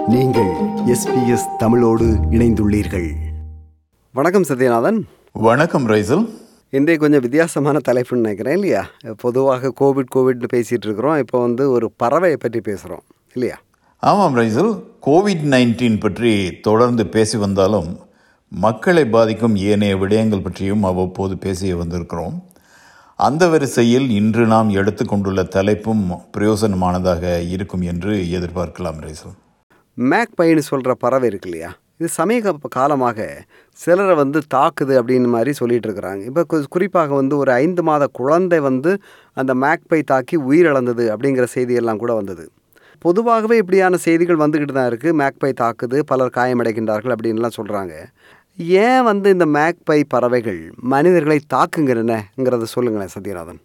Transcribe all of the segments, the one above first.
நீங்கள் எஸ்பிஎஸ் தமிழோடு இணைந்துள்ளீர்கள் வணக்கம் சத்யநாதன் வணக்கம் ரைசல் இன்றைய கொஞ்சம் வித்தியாசமான தலைப்புன்னு நினைக்கிறேன் இல்லையா பொதுவாக கோவிட் கோவிட்னு பேசிகிட்டு இருக்கிறோம் இப்போ வந்து ஒரு பறவையை பற்றி பேசுகிறோம் இல்லையா ஆமாம் ரைசல் கோவிட் நைன்டீன் பற்றி தொடர்ந்து பேசி வந்தாலும் மக்களை பாதிக்கும் ஏனைய விடயங்கள் பற்றியும் அவ்வப்போது பேசி வந்திருக்கிறோம் அந்த வரிசையில் இன்று நாம் எடுத்துக்கொண்டுள்ள தலைப்பும் பிரயோசனமானதாக இருக்கும் என்று எதிர்பார்க்கலாம் ரைசல் மேக் பையனு சொல்கிற பறவை இருக்கு இல்லையா இது சமீப காலமாக சிலரை வந்து தாக்குது அப்படின்னு மாதிரி சொல்லிட்டு இருக்கிறாங்க இப்போ கு- குறிப்பாக வந்து ஒரு ஐந்து மாத குழந்தை வந்து அந்த மேக்பை தாக்கி உயிரிழந்தது அப்படிங்கிற செய்தியெல்லாம் கூட வந்தது பொதுவாகவே இப்படியான செய்திகள் வந்துக்கிட்டு தான் இருக்குது மேக்பை தாக்குது பலர் காயமடைகின்றார்கள் அப்படின்லாம் சொல்கிறாங்க ஏன் வந்து இந்த மேக்பை பறவைகள் மனிதர்களை தாக்குங்கிறனங்கிறத சொல்லுங்களேன் சத்யநாதன்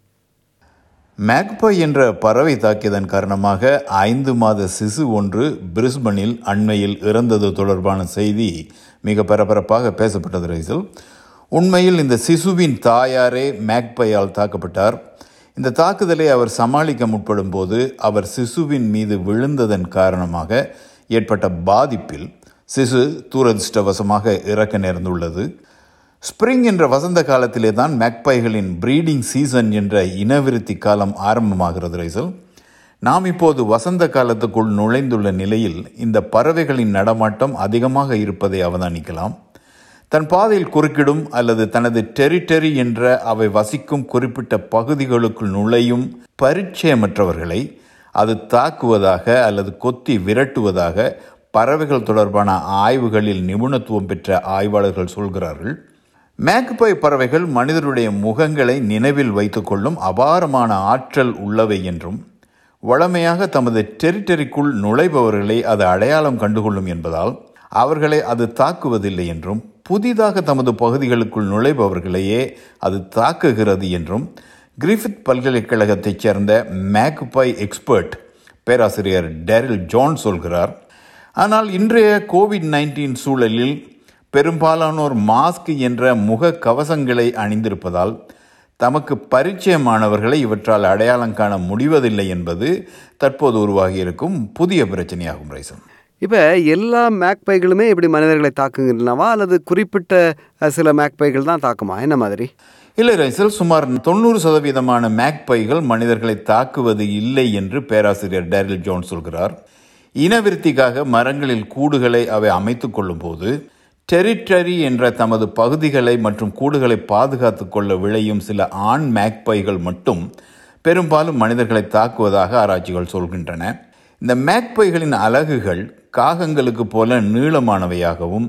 மேக்பை என்ற பறவை தாக்கியதன் காரணமாக ஐந்து மாத சிசு ஒன்று பிரிஸ்பனில் அண்மையில் இறந்தது தொடர்பான செய்தி மிக பரபரப்பாக பேசப்பட்டது ரைசல் உண்மையில் இந்த சிசுவின் தாயாரே மேக்பையால் தாக்கப்பட்டார் இந்த தாக்குதலை அவர் சமாளிக்க முற்படும் போது அவர் சிசுவின் மீது விழுந்ததன் காரணமாக ஏற்பட்ட பாதிப்பில் சிசு துரதிர்ஷ்டவசமாக இறக்க நேர்ந்துள்ளது ஸ்ப்ரிங் என்ற வசந்த காலத்திலே தான் மேக்பைகளின் ப்ரீடிங் சீசன் என்ற இனவிருத்தி காலம் ஆரம்பமாகிறது ரைசல் நாம் இப்போது வசந்த காலத்துக்குள் நுழைந்துள்ள நிலையில் இந்த பறவைகளின் நடமாட்டம் அதிகமாக இருப்பதை அவதானிக்கலாம் தன் பாதையில் குறுக்கிடும் அல்லது தனது டெரிட்டரி என்ற அவை வசிக்கும் குறிப்பிட்ட பகுதிகளுக்குள் நுழையும் பரிச்சயமற்றவர்களை அது தாக்குவதாக அல்லது கொத்தி விரட்டுவதாக பறவைகள் தொடர்பான ஆய்வுகளில் நிபுணத்துவம் பெற்ற ஆய்வாளர்கள் சொல்கிறார்கள் மேக்பை பறவைகள் மனிதருடைய முகங்களை நினைவில் வைத்துக்கொள்ளும் அபாரமான ஆற்றல் உள்ளவை என்றும் வழமையாக தமது டெரிட்டரிக்குள் நுழைபவர்களை அது அடையாளம் கண்டுகொள்ளும் என்பதால் அவர்களை அது தாக்குவதில்லை என்றும் புதிதாக தமது பகுதிகளுக்குள் நுழைபவர்களையே அது தாக்குகிறது என்றும் கிரிஃபித் பல்கலைக்கழகத்தைச் சேர்ந்த மேக்பை எக்ஸ்பர்ட் பேராசிரியர் டேரில் ஜான் சொல்கிறார் ஆனால் இன்றைய கோவிட் நைன்டீன் சூழலில் பெரும்பாலானோர் மாஸ்க் என்ற முக கவசங்களை அணிந்திருப்பதால் தமக்கு பரிச்சயமானவர்களை இவற்றால் அடையாளம் காண முடிவதில்லை என்பது தற்போது உருவாகியிருக்கும் புதிய பிரச்சனையாகும் ரைசன் இப்போ எல்லா மேக்பைகளுமே இப்படி மனிதர்களை தாக்குங்கின்றனவா அல்லது குறிப்பிட்ட அஹ், சில மேக்பைகள் தான் தாக்குமா என்ன மாதிரி இல்லை ரைசல் சுமார் தொண்ணூறு சதவீதமான மேக்பைகள் மனிதர்களை தாக்குவது இல்லை என்று பேராசிரியர் டேரில் ஜோன் சொல்கிறார் இனவிருத்திக்காக மரங்களில் கூடுகளை அவை அமைத்துக் கொள்ளும் போது டெரிட்டரி என்ற தமது பகுதிகளை மற்றும் கூடுகளை பாதுகாத்துக் கொள்ள விளையும் சில ஆண் மேக்பைகள் மட்டும் பெரும்பாலும் மனிதர்களை தாக்குவதாக ஆராய்ச்சிகள் சொல்கின்றன இந்த மேக்பைகளின் அலகுகள் காகங்களுக்கு போல நீளமானவையாகவும்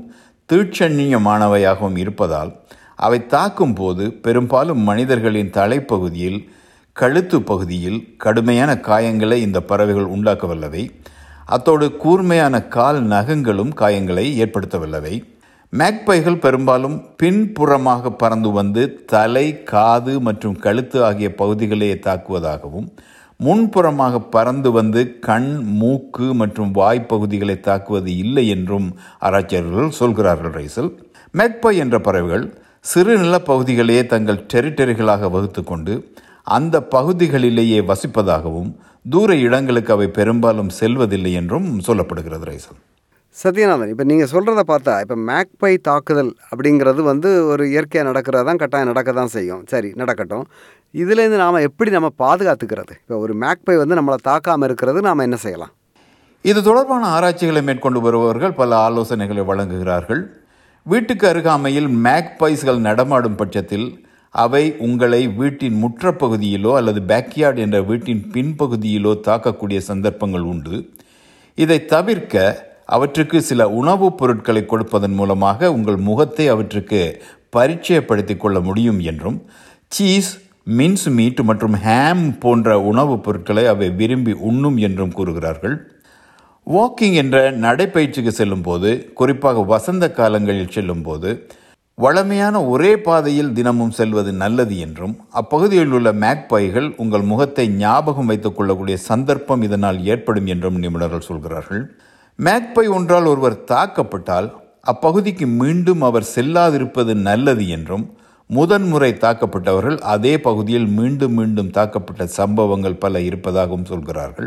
தீட்சண்யமானவையாகவும் இருப்பதால் அவை தாக்கும் போது பெரும்பாலும் மனிதர்களின் தலைப்பகுதியில் கழுத்து பகுதியில் கடுமையான காயங்களை இந்த பறவைகள் உண்டாக்க வல்லவை அத்தோடு கூர்மையான கால் நகங்களும் காயங்களை ஏற்படுத்த வல்லவை மேக்பைகள் பெரும்பாலும் பின்புறமாக பறந்து வந்து தலை காது மற்றும் கழுத்து ஆகிய பகுதிகளையே தாக்குவதாகவும் முன்புறமாக பறந்து வந்து கண் மூக்கு மற்றும் வாய் பகுதிகளை தாக்குவது இல்லை என்றும் ஆராய்ச்சியாளர்கள் சொல்கிறார்கள் ரைசல் மேக்பை என்ற பறவைகள் சிறு நிலப்பகுதிகளையே தங்கள் டெரிட்டரிகளாக வகுத்துக்கொண்டு அந்த பகுதிகளிலேயே வசிப்பதாகவும் தூர இடங்களுக்கு அவை பெரும்பாலும் செல்வதில்லை என்றும் சொல்லப்படுகிறது ரைசல் சத்யநாதன் இப்போ நீங்கள் சொல்கிறத பார்த்தா இப்போ மேக்பை தாக்குதல் அப்படிங்கிறது வந்து ஒரு இயற்கையாக நடக்கிறது தான் கட்டாயம் நடக்க தான் செய்யும் சரி நடக்கட்டும் இதுலேருந்து நாம் எப்படி நம்ம பாதுகாத்துக்கிறது இப்போ ஒரு மேக்பை வந்து நம்மளை தாக்காமல் இருக்கிறது நாம் என்ன செய்யலாம் இது தொடர்பான ஆராய்ச்சிகளை மேற்கொண்டு வருபவர்கள் பல ஆலோசனைகளை வழங்குகிறார்கள் வீட்டுக்கு அருகாமையில் மேக்பைஸ்கள் நடமாடும் பட்சத்தில் அவை உங்களை வீட்டின் முற்றப்பகுதியிலோ அல்லது பேக்யார்ட் என்ற வீட்டின் பின்பகுதியிலோ தாக்கக்கூடிய சந்தர்ப்பங்கள் உண்டு இதை தவிர்க்க அவற்றுக்கு சில உணவுப் பொருட்களை கொடுப்பதன் மூலமாக உங்கள் முகத்தை அவற்றுக்கு பரிச்சயப்படுத்திக் கொள்ள முடியும் என்றும் சீஸ் மின்ஸ் மீட் மற்றும் ஹாம் போன்ற உணவுப் பொருட்களை அவை விரும்பி உண்ணும் என்றும் கூறுகிறார்கள் வாக்கிங் என்ற நடைப்பயிற்சிக்கு செல்லும்போது குறிப்பாக வசந்த காலங்களில் செல்லும்போது வழமையான ஒரே பாதையில் தினமும் செல்வது நல்லது என்றும் அப்பகுதியில் உள்ள மேக்பைகள் உங்கள் முகத்தை ஞாபகம் வைத்துக் கொள்ளக்கூடிய சந்தர்ப்பம் இதனால் ஏற்படும் என்றும் நிபுணர்கள் சொல்கிறார்கள் மேக்பை ஒன்றால் ஒருவர் தாக்கப்பட்டால் அப்பகுதிக்கு மீண்டும் அவர் செல்லாதிருப்பது நல்லது என்றும் முதன்முறை தாக்கப்பட்டவர்கள் அதே பகுதியில் மீண்டும் மீண்டும் தாக்கப்பட்ட சம்பவங்கள் பல இருப்பதாகவும் சொல்கிறார்கள்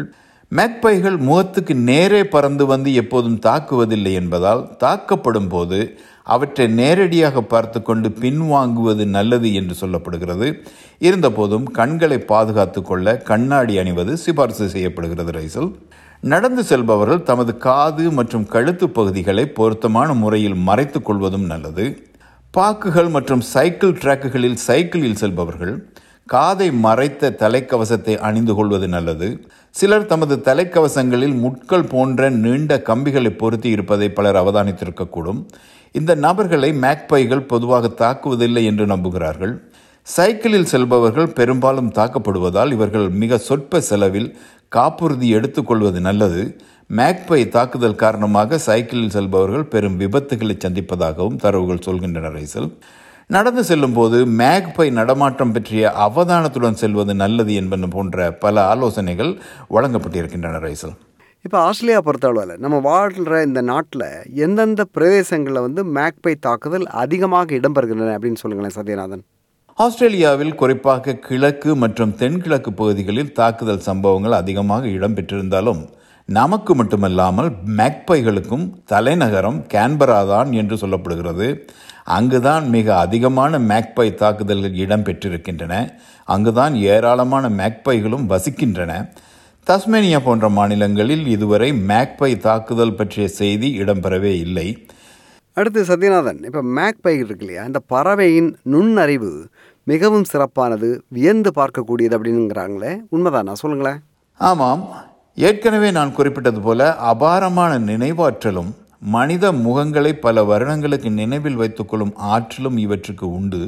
மேக்பைகள் முகத்துக்கு நேரே பறந்து வந்து எப்போதும் தாக்குவதில்லை என்பதால் தாக்கப்படும் போது அவற்றை நேரடியாக பார்த்து கொண்டு பின்வாங்குவது நல்லது என்று சொல்லப்படுகிறது இருந்தபோதும் கண்களை பாதுகாத்து கொள்ள கண்ணாடி அணிவது சிபாரிசு செய்யப்படுகிறது ரைசல் நடந்து செல்பவர்கள் தமது காது மற்றும் கழுத்து பகுதிகளை பொருத்தமான முறையில் மறைத்துக் கொள்வதும் நல்லது பாக்குகள் மற்றும் சைக்கிள் டிராக்குகளில் சைக்கிளில் செல்பவர்கள் காதை மறைத்த தலைக்கவசத்தை அணிந்து கொள்வது நல்லது சிலர் தமது தலைக்கவசங்களில் முட்கள் போன்ற நீண்ட கம்பிகளை பொருத்தி இருப்பதை பலர் அவதானித்திருக்கக்கூடும் இந்த நபர்களை மேக்பைகள் பொதுவாக தாக்குவதில்லை என்று நம்புகிறார்கள் சைக்கிளில் செல்பவர்கள் பெரும்பாலும் தாக்கப்படுவதால் இவர்கள் மிக சொற்ப செலவில் காப்புறுதி எடுத்துக்கொள்வது நல்லது மேக்பை தாக்குதல் காரணமாக சைக்கிளில் செல்பவர்கள் பெரும் விபத்துகளை சந்திப்பதாகவும் தரவுகள் சொல்கின்றன ரைசல் நடந்து செல்லும் போது மேக்பை நடமாட்டம் பற்றிய அவதானத்துடன் செல்வது நல்லது என்பன போன்ற பல ஆலோசனைகள் வழங்கப்பட்டிருக்கின்றன ரைசல் இப்போ ஆஸ்திரேலியா பொறுத்தளவில் நம்ம வாழ்கிற இந்த நாட்டில் எந்தெந்த பிரதேசங்களில் வந்து மேக்பை தாக்குதல் அதிகமாக இடம்பெறுகின்றன அப்படின்னு சொல்லுங்களேன் சத்யநாதன் ஆஸ்திரேலியாவில் குறிப்பாக கிழக்கு மற்றும் தென்கிழக்கு பகுதிகளில் தாக்குதல் சம்பவங்கள் அதிகமாக இடம்பெற்றிருந்தாலும் நமக்கு மட்டுமல்லாமல் மேக்பைகளுக்கும் தலைநகரம் கேன்பரா தான் என்று சொல்லப்படுகிறது அங்குதான் மிக அதிகமான மேக்பை தாக்குதல்கள் இடம்பெற்றிருக்கின்றன அங்குதான் ஏராளமான மேக்பைகளும் வசிக்கின்றன தஸ்மேனியா போன்ற மாநிலங்களில் இதுவரை மேக்பை தாக்குதல் பற்றிய செய்தி இடம்பெறவே இல்லை அடுத்து சத்யநாதன் இப்போ மேக்பை இருக்கு இல்லையா இந்த பறவையின் நுண்ணறிவு மிகவும் சிறப்பானது வியந்து பார்க்கக்கூடியது அப்படிங்கிறாங்களே உண்மைதானா சொல்லுங்களேன் ஆமாம் ஏற்கனவே நான் குறிப்பிட்டது போல அபாரமான நினைவாற்றலும் மனித முகங்களை பல வருடங்களுக்கு நினைவில் வைத்துக்கொள்ளும் ஆற்றலும் இவற்றுக்கு உண்டு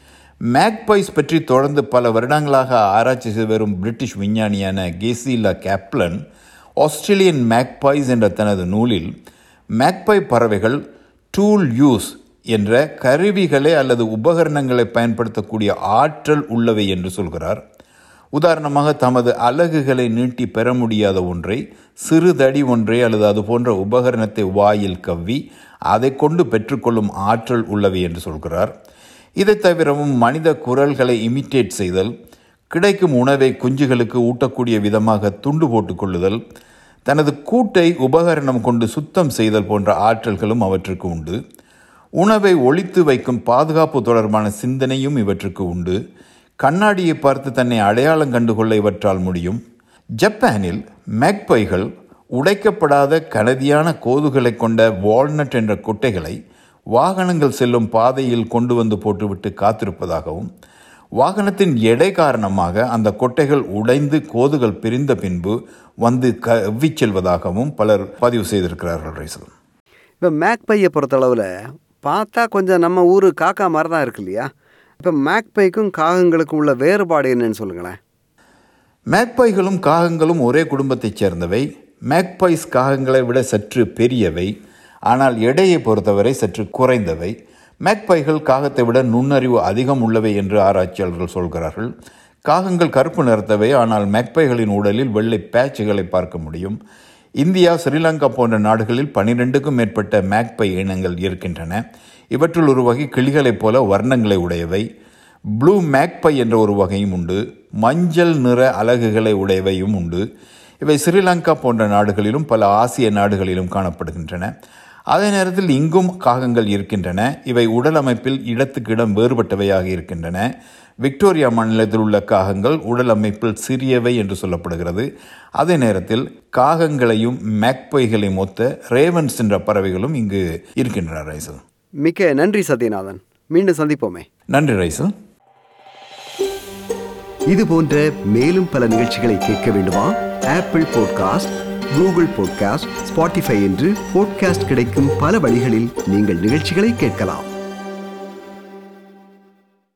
மேக்பைஸ் பற்றி தொடர்ந்து பல வருடங்களாக ஆராய்ச்சி செய்து வரும் பிரிட்டிஷ் விஞ்ஞானியான கேசிலா கேப்லன் ஆஸ்திரேலியன் மேக்பைஸ் என்ற தனது நூலில் மேக்பை பறவைகள் டூல் யூஸ் என்ற கருவிகளை அல்லது உபகரணங்களை பயன்படுத்தக்கூடிய ஆற்றல் உள்ளவை என்று சொல்கிறார் உதாரணமாக தமது அலகுகளை நீட்டி பெற முடியாத ஒன்றை சிறுதடி ஒன்றை அல்லது அது போன்ற உபகரணத்தை வாயில் கவ்வி அதை கொண்டு பெற்றுக்கொள்ளும் ஆற்றல் உள்ளவை என்று சொல்கிறார் இதை தவிரவும் மனித குரல்களை இமிட்டேட் செய்தல் கிடைக்கும் உணவை குஞ்சுகளுக்கு ஊட்டக்கூடிய விதமாக துண்டு போட்டுக் கொள்ளுதல் தனது கூட்டை உபகரணம் கொண்டு சுத்தம் செய்தல் போன்ற ஆற்றல்களும் அவற்றுக்கு உண்டு உணவை ஒழித்து வைக்கும் பாதுகாப்பு தொடர்பான சிந்தனையும் இவற்றுக்கு உண்டு கண்ணாடியை பார்த்து தன்னை அடையாளம் கண்டுகொள்ள இவற்றால் முடியும் ஜப்பானில் மேக்பைகள் உடைக்கப்படாத கனதியான கோதுகளை கொண்ட வால்நட் என்ற குட்டைகளை வாகனங்கள் செல்லும் பாதையில் கொண்டு வந்து போட்டுவிட்டு காத்திருப்பதாகவும் வாகனத்தின் எடை காரணமாக அந்த கொட்டைகள் உடைந்து கோதுகள் பிரிந்த பின்பு வந்து கவ்வி செல்வதாகவும் பலர் பதிவு செய்திருக்கிறார்கள் ரைசல் இப்போ மேக்பையை பொறுத்தளவில் பார்த்தா கொஞ்சம் நம்ம ஊர் காக்கா மாதிரி தான் இருக்கு இல்லையா இப்போ மேக்பைக்கும் காகங்களுக்கும் உள்ள வேறுபாடு என்னன்னு சொல்லுங்களேன் மேக்பைகளும் காகங்களும் ஒரே குடும்பத்தைச் சேர்ந்தவை மேக்பைஸ் காகங்களை விட சற்று பெரியவை ஆனால் எடையை பொறுத்தவரை சற்று குறைந்தவை மேக்பைகள் காகத்தை விட நுண்ணறிவு அதிகம் உள்ளவை என்று ஆராய்ச்சியாளர்கள் சொல்கிறார்கள் காகங்கள் கருப்பு நிறத்தவை ஆனால் மேக்பைகளின் உடலில் வெள்ளை பேட்சுகளை பார்க்க முடியும் இந்தியா ஸ்ரீலங்கா போன்ற நாடுகளில் பனிரெண்டுக்கும் மேற்பட்ட மேக்பை இனங்கள் இருக்கின்றன இவற்றுள் ஒரு வகை கிளிகளைப் போல வர்ணங்களை உடையவை ப்ளூ மேக்பை என்ற ஒரு வகையும் உண்டு மஞ்சள் நிற அலகுகளை உடையவையும் உண்டு இவை ஸ்ரீலங்கா போன்ற நாடுகளிலும் பல ஆசிய நாடுகளிலும் காணப்படுகின்றன அதே நேரத்தில் இங்கும் காகங்கள் இருக்கின்றன இவை உடல் அமைப்பில் இடத்துக்கு இடம் வேறுபட்டவையாக இருக்கின்றன விக்டோரியா மாநிலத்தில் உள்ள காகங்கள் உடல் அமைப்பில் சிறியவை என்று சொல்லப்படுகிறது அதே நேரத்தில் காகங்களையும் மேக்பைகளையும் ஒத்த ரேவன்ஸ் என்ற பறவைகளும் இங்கு இருக்கின்றன ரைசல் மிக்க நன்றி சத்யநாதன் மீண்டும் சந்திப்போமே நன்றி ரைசல் இது போன்ற மேலும் பல நிகழ்ச்சிகளை கேட்க வேண்டுமா Apple podcast Google podcast Spotify என்று பாட்காஸ்ட் கிடைக்கும் பல வழிகளில் நீங்கள் நிகழ்ச்சிகளை கேட்கலாம்